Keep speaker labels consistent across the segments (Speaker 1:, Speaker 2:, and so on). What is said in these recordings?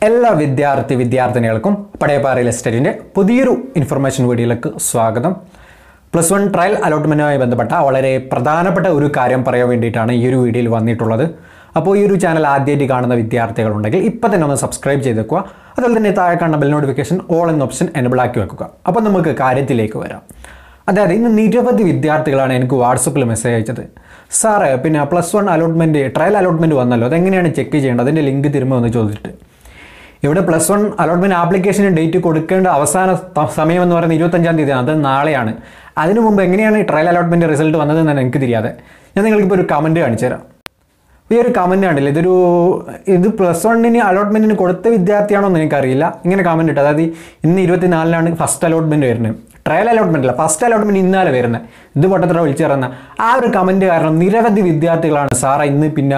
Speaker 1: എല്ലാ വിദ്യാർത്ഥി വിദ്യാർത്ഥിനികൾക്കും പടയപ്പാറ റിയൽ എസ്റ്റേറ്റിൻ്റെ പുതിയൊരു ഇൻഫർമേഷൻ വീഡിയോയിലേക്ക് സ്വാഗതം പ്ലസ് വൺ ട്രയൽ അലോട്ട്മെൻറ്റുമായി ബന്ധപ്പെട്ട വളരെ പ്രധാനപ്പെട്ട ഒരു കാര്യം പറയാൻ വേണ്ടിയിട്ടാണ് ഈ ഒരു വീഡിയോയിൽ വന്നിട്ടുള്ളത് അപ്പോൾ ഈ ഒരു ചാനൽ ആദ്യമായിട്ട് കാണുന്ന വിദ്യാർത്ഥികളുണ്ടെങ്കിൽ ഇപ്പം തന്നെ ഒന്ന് സബ്സ്ക്രൈബ് ചെയ്ത് വെക്കുക അതുപോലെ തന്നെ താഴെ കാണുന്ന ബെൽ നോട്ടിഫിക്കേഷൻ ഓൾ എന്ന ഓപ്ഷൻ എനബിൾ ആക്കി വെക്കുക അപ്പോൾ നമുക്ക് കാര്യത്തിലേക്ക് വരാം അതായത് ഇന്ന് നിരവധി വിദ്യാർത്ഥികളാണ് എനിക്ക് വാട്സപ്പിൽ മെസ്സേജ് അയച്ചത് സാറേ പിന്നെ plus one allotment trial allotment വന്നല്ലോ അതെങ്ങനെയാണ് ചെക്ക് ചെയ്യേണ്ടത് അതിൻ്റെ ലിങ്ക് തരുമോ എന്ന് ചോദിച്ചിട്ട് ഇവിടെ പ്ലസ് വൺ അലോട്ട്മെൻറ്റ് ആപ്ലിക്കേഷന് ഡേറ്റ് കൊടുക്കേണ്ട അവസാന ത- സമയം എന്ന് പറയുന്നത് ഇരുപത്തഞ്ചാം തീയതിയാണ് അത് നാളെയാണ് അതിനു മുമ്പ് എങ്ങനെയാണ് ട്രയൽ അലോട്ട്മെൻറ്റ് റിസൾട്ട് വന്നതെന്നാണ് എനിക്ക് തിരിയാതെ ഞാൻ നിങ്ങൾക്കിപ്പോൾ ഒരു കമൻറ്റ് കാണിച്ചു തരാം ഈ ഒരു കമൻറ്റ് കണ്ടില്ല ഇതൊരു ഇത് പ്ലസ് വണ്ണിന് അലോട്ട്മെൻറ്റിന് കൊടുത്ത വിദ്യാർത്ഥിയാണോ എന്ന് എനിക്കറിയില്ല ഇങ്ങനെ കമൻറ്റ് ഇട്ട് അതായത് ഇന്ന് ഇരുപത്തിനാലിനാണ് ഫസ്റ്റ് അലോട്ട്മെൻറ്റ് വരുന്നത് ട്രയൽ അലോട്ട്മെൻറ്റ് അല്ല ഫസ്റ്റ് അലോട്ട്മെൻറ്റ് ഇന്നാലെ വരുന്നത് ഇത് പൊട്ടത്ര വിളിച്ചു പറയുന്ന ആ ഒരു കമൻറ്റ് കാരണം നിരവധി വിദ്യാർത്ഥികളാണ് സാറേ ഇന്ന് പിന്നെ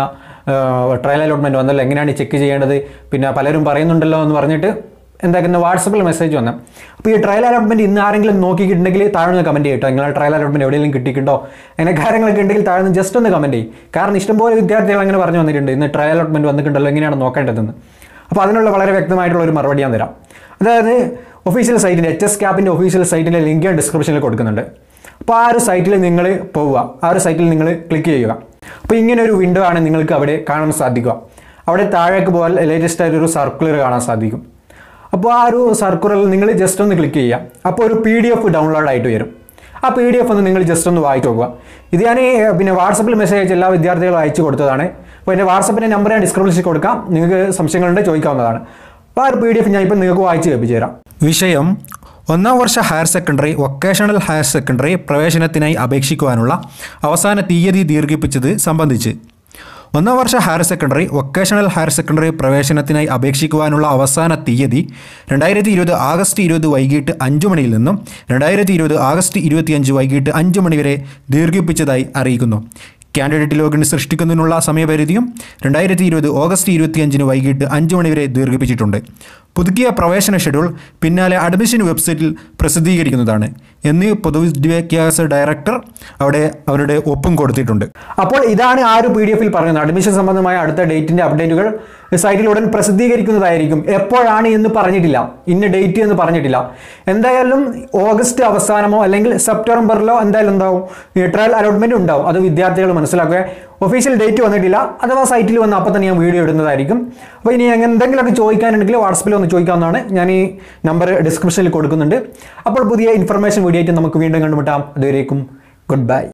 Speaker 1: ട്രയൽ അലോട്ട്മെൻറ്റ് വന്നല്ലോ എങ്ങനെയാണ് ചെക്ക് ചെയ്യേണ്ടത് പിന്നെ പലരും പറയുന്നുണ്ടല്ലോ എന്ന് പറഞ്ഞിട്ട് എന്താക്കുന്ന വാട്സപ്പിൽ മെസ്സേജ് വന്നത് അപ്പോൾ ഈ ട്രയൽ അലോട്ട്മെൻറ്റ് ഇന്ന് ആരെങ്കിലും നോക്കിയിട്ടുണ്ടെങ്കിൽ താഴ്ന്ന കമൻറ്റ് ചെയ്യട്ടോ നിങ്ങളെ ട്രയൽ അലോട്ട്മെൻറ്റ് എവിടെയെങ്കിലും കിട്ടിയിട്ടുണ്ടോ അങ്ങനെ കാര്യങ്ങളൊക്കെ ഉണ്ടെങ്കിൽ താഴ്ന്ന് ജസ്റ്റ് ഒന്ന് കമൻറ്റ് ചെയ്യും കാരണം ഇഷ്ടംപോലെ വിദ്യാർത്ഥികൾ അങ്ങനെ പറഞ്ഞു വന്നിട്ടുണ്ട് ഇന്ന് ട്രയൽ അലോട്ട്മെൻറ്റ് വന്നിട്ടുണ്ടല്ലോ എങ്ങനെയാണ് നോക്കേണ്ടതെന്ന് അപ്പോൾ അതിനുള്ള വളരെ വ്യക്തമായിട്ടുള്ള ഒരു മറുപടി ഞാൻ തരാം അതായത് ഒഫീഷ്യൽ സൈറ്റിൻ്റെ എച്ച് എസ് ക്യാപ്പിൻ്റെ ഒഫീഷ്യൽ സൈറ്റിൻ്റെ ലിങ്ക് ഞാൻ ഡിസ്ക്രിപ്ഷനിൽ കൊടുക്കുന്നുണ്ട് അപ്പോൾ ആ ഒരു സൈറ്റിൽ നിങ്ങൾ പോവുക ആ ഒരു സൈറ്റിൽ നിങ്ങൾ ക്ലിക്ക് ചെയ്യുക അപ്പോൾ ഇങ്ങനെ ഒരു വിൻഡോ ആണ് നിങ്ങൾക്ക് അവിടെ കാണാൻ സാധിക്കുക അവിടെ താഴേക്ക് പോയാൽ ലേറ്റസ്റ്റ് ആയിട്ട് ഒരു സർക്കുലർ കാണാൻ സാധിക്കും അപ്പോൾ ആ ഒരു സർക്കുലറിൽ നിങ്ങൾ ജസ്റ്റ് ഒന്ന് ക്ലിക്ക് ചെയ്യുക അപ്പോൾ ഒരു പി ഡി എഫ് ഡൗൺലോഡ് ആയിട്ട് വരും ആ പി ഡി എഫ് ഒന്ന് നിങ്ങൾ ജസ്റ്റ് ഒന്ന് വായിച്ചു നോക്കുക ഇത് ഞാൻ ഈ, പിന്നെ വാട്സപ്പിൽ മെസ്സേജ് അയച്ച എല്ലാ വിദ്യാർത്ഥികളും അയച്ചു കൊടുത്തതാണ് അപ്പോൾ എൻ്റെ വാട്സപ്പിൻ്റെ നമ്പർ ഞാൻ ഡിസ്ക്രിപ്ഷനിൽ കൊടുക്കാം നിങ്ങൾക്ക് സംശയങ്ങളുണ്ട് ചോദിക്കാവുന്നതാണ് അപ്പോൾ ആ ഒരു പി ഡി എഫ് ഞാൻ ഇപ്പം നിങ്ങൾക്ക് വായിച്ച് കേൾപ്പിച്ചു തരാം
Speaker 2: വിഷയം ഒന്നാം വർഷ higher secondary vocational higher secondary പ്രവേശനത്തിനായി അപേക്ഷിക്കുവാനുള്ള അവസാന തീയതി ദീർഘിപ്പിച്ചത് സംബന്ധിച്ച് ഒന്നാം വർഷ higher secondary vocational higher secondary പ്രവേശനത്തിനായി അപേക്ഷിക്കുവാനുള്ള അവസാന തീയതി രണ്ടായിരത്തി ഇരുപത് ആഗസ്റ്റ് ഇരുപത് വൈകിട്ട് അഞ്ച് മണിയിൽ നിന്നും രണ്ടായിരത്തി ഇരുപത് ആഗസ്റ്റ് ഇരുപത്തിയഞ്ച് വൈകിട്ട് അഞ്ച് മണി വരെ ദീർഘിപ്പിച്ചതായി അറിയിക്കുന്നു കാൻഡിഡേറ്റ് ലോഗിൻ സൃഷ്ടിക്കുന്നതിനുള്ള സമയപരിധിയും രണ്ടായിരത്തി ഇരുപത് ഓഗസ്റ്റ് ഇരുപത്തിയഞ്ചിന് വൈകിട്ട് അഞ്ച് മണി വരെ ദീർഘിപ്പിച്ചിട്ടുണ്ട് പുതുക്കിയ പ്രവേശന ഷെഡ്യൂൾ പിന്നാലെ അഡ്മിഷൻ വെബ്സൈറ്റിൽ പ്രസിദ്ധീകരിക്കുന്നതാണ് എന്ന് പൊതുവിദ്യാഭ്യാസ ഡയറക്ടർ അവിടെ അവരുടെ ഒപ്പും കൊടുത്തിട്ടുണ്ട്
Speaker 1: അപ്പോൾ ഇതാണ് ആ ഒരു പി ഡി എഫിൽ പറയുന്നത് അഡ്മിഷൻ സംബന്ധമായ അടുത്ത ഡേറ്റിന്റെ അപ്ഡേറ്റുകൾ സൈറ്റിൽ ഉടൻ പ്രസിദ്ധീകരിക്കുന്നതായിരിക്കും എപ്പോഴാണ് എന്ന് പറഞ്ഞിട്ടില്ല ഇന്ന ഡേറ്റ് എന്ന് പറഞ്ഞിട്ടില്ല എന്തായാലും ഓഗസ്റ്റ് അവസാനമോ അല്ലെങ്കിൽ സെപ്റ്റംബറിലോ എന്തായാലും എന്താവും ഈ ട്രയൽ അലോട്ട്മെന്റ് ഉണ്ടാവും അത് വിദ്യാർത്ഥികൾ മനസ്സിലാക്കുക ഒഫീഷ്യൽ ഡേറ്റ് വന്നിട്ടില്ല അഥവാ സൈറ്റിൽ വന്ന് അപ്പോൾ തന്നെ ഞാൻ വീഡിയോ ഇടുന്നതായിരിക്കും അപ്പോൾ ഇനി അങ്ങനെ എന്തെങ്കിലുമൊക്കെ ചോദിക്കാനുണ്ടെങ്കിൽ വാട്സപ്പിൽ ഒന്ന് ചോദിക്കാവുന്നതാണ് ഞാൻ ഈ നമ്പർ ഡിസ്ക്രിപ്ഷനിൽ കൊടുക്കുന്നുണ്ട് അപ്പോൾ പുതിയ ഇൻഫർമേഷൻ വീഡിയോ ആയിട്ട് നമുക്ക് വീണ്ടും കണ്ടുമുട്ടാം അതുവരേക്കും ഗുഡ് ബൈ